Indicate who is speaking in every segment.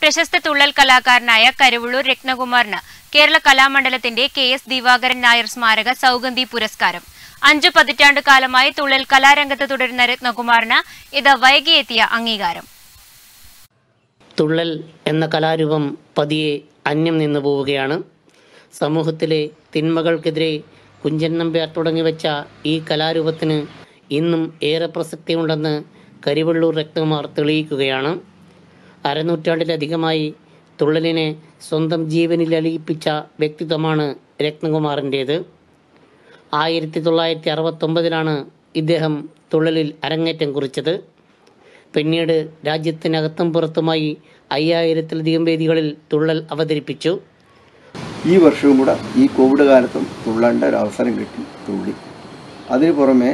Speaker 1: പ്രശസ്ത തുള്ളൽ കലാകാരനായ കരുവള്ളൂർ രത്നകുമാറിന് കേരള കലാമണ്ഡലത്തിന്റെ കെ എസ് ദിവാകരൻ നായർ സ്മാരക സൗഗന്ധി പുരസ്കാരം അഞ്ചു പതിറ്റാണ്ട് കാലമായി തുള്ളൽ കലാരംഗത്ത് തുടരുന്ന രത്നകുമാറിന് ഇത് വൈകിയെത്തിയ അംഗീകാരം
Speaker 2: തുള്ളൽ എന്ന കലാരൂപം പതിയെ അന്യം നിന്നു പോവുകയാണ് സമൂഹത്തിലെ തിന്മകൾക്കെതിരെ കുഞ്ചൻ നമ്പ്യാർ തുടങ്ങി വെച്ച ഈ കലാരൂപത്തിന് ഇന്നും ഏറെ പ്രസക്തിയുണ്ടെന്ന് കരിവള്ളൂർ രത്നകുമാർ തെളിയിക്കുകയാണ് അരനൂറ്റാണ്ടിലധികമായി തുള്ളലിനെ സ്വന്തം ജീവനിൽ അലിയിപ്പിച്ച വ്യക്തിത്വമാണ് രത്നകുമാറിൻ്റേത് ആയിരത്തി തൊള്ളായിരത്തി അറുപത്തൊമ്പതിലാണ് ഇദ്ദേഹം തുള്ളലിൽ അരങ്ങേറ്റം കുറിച്ചത് പിന്നീട് രാജ്യത്തിനകത്തും പുറത്തുമായി അയ്യായിരത്തിലധികം വേദികളിൽ തുള്ളൽ അവതരിപ്പിച്ചു
Speaker 3: ഈ വർഷവും കൂടെ ഈ കോവിഡ് കാലത്തും തുള്ളേണ്ട ഒരു അവസരം കിട്ടി തുള്ളി അതിന് പുറമെ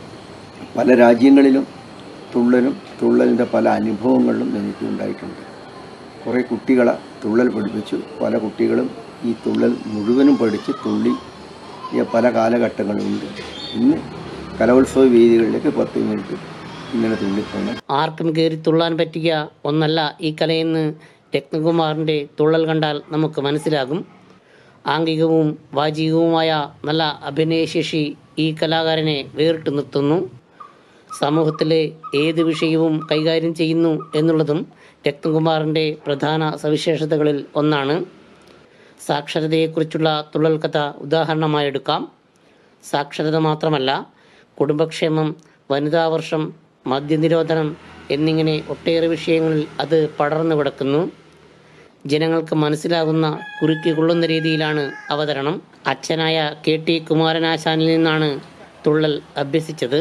Speaker 3: പല രാജ്യങ്ങളിലും തുള്ളലും തുള്ളലിൻ്റെ പല അനുഭവങ്ങളിലും എനിക്ക് ഉണ്ടായിട്ടുണ്ട് കുറേ കുട്ടികളെ തുള്ളൽ പഠിപ്പിച്ചു പല കുട്ടികളും ഈ തുള്ളൽ മുഴുവനും പഠിച്ച് തുള്ളി ഈ പല കാലഘട്ടങ്ങളുണ്ട് ഇന്ന് കലോത്സവ വേദികളിലേക്ക് പത്ത് മിനിറ്റ് ഇങ്ങനെ തുള്ളിപ്പോണം
Speaker 2: ആർക്കും കയറി തുള്ളാൻ പറ്റിയ ഒന്നല്ല ഈ കലയെന്ന് രത്നകുമാറിൻ്റെ തുള്ളൽ കണ്ടാൽ നമുക്ക് മനസ്സിലാകും ആംഗികവും വാചികവുമായ നല്ല അഭിനയശേഷി ഈ കലാകാരനെ വേറിട്ട് നിർത്തുന്നു സമൂഹത്തിലെ ഏത് വിഷയവും കൈകാര്യം ചെയ്യുന്നു എന്നുള്ളതും രത്നകുമാറിൻ്റെ പ്രധാന സവിശേഷതകളിൽ ഒന്നാണ് സാക്ഷരതയെക്കുറിച്ചുള്ള തുള്ളൽ കഥ ഉദാഹരണമായി എടുക്കാം സാക്ഷരത മാത്രമല്ല കുടുംബക്ഷേമം വനിതാവർഷം മദ്യനിരോധനം എന്നിങ്ങനെ ഒട്ടേറെ വിഷയങ്ങളിൽ അത് പടർന്നു കിടക്കുന്നു ജനങ്ങൾക്ക് മനസ്സിലാകുന്ന കുറുക്കി കൊള്ളുന്ന രീതിയിലാണ് അവതരണം അച്ഛനായ കെ ടി കുമാരനാശാനിൽ നിന്നാണ് തുള്ളൽ അഭ്യസിച്ചത്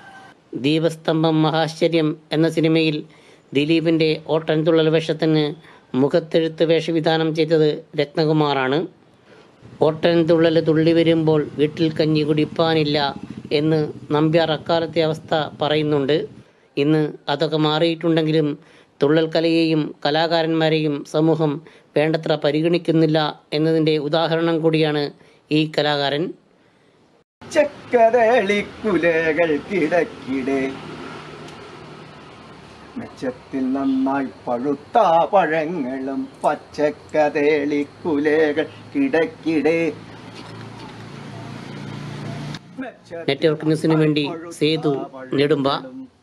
Speaker 2: ദീപസ്തംഭം മഹാശ്ചര്യം എന്ന സിനിമയിൽ ദിലീപിൻ്റെ ഓട്ടൻ തുള്ളൽ വേഷത്തിന് മുഖത്തെഴുത്ത് വേഷവിധാനം ചെയ്തത് രത്നകുമാറാണ് ഓട്ടൻ തുള്ളൽ തുള്ളി വരുമ്പോൾ വീട്ടിൽ കഞ്ഞി കുടിപ്പാനില്ല എന്ന് നമ്പ്യാർ അക്കാലത്തെ അവസ്ഥ പറയുന്നുണ്ട് ഇന്ന് അതൊക്കെ മാറിയിട്ടുണ്ടെങ്കിലും തുള്ളൽ കലയെയും കലാകാരന്മാരെയും സമൂഹം വേണ്ടത്ര പരിഗണിക്കുന്നില്ല എന്നതിൻ്റെ ഉദാഹരണം കൂടിയാണ് ഈ കലാകാരൻ
Speaker 3: ചക്കരളിക്കുലകൾക്കിടക്കിടെ മെച്ചത്തിൽ നന്നായി പഴുത്ത പഴങ്ങളും പച്ചക്കതേളിക്കുലകൾ കിടക്കിടെ
Speaker 2: നെറ്റ്വർക്ക് ന്യൂസിനു വേണ്ടി സേതു നെടുമ്പ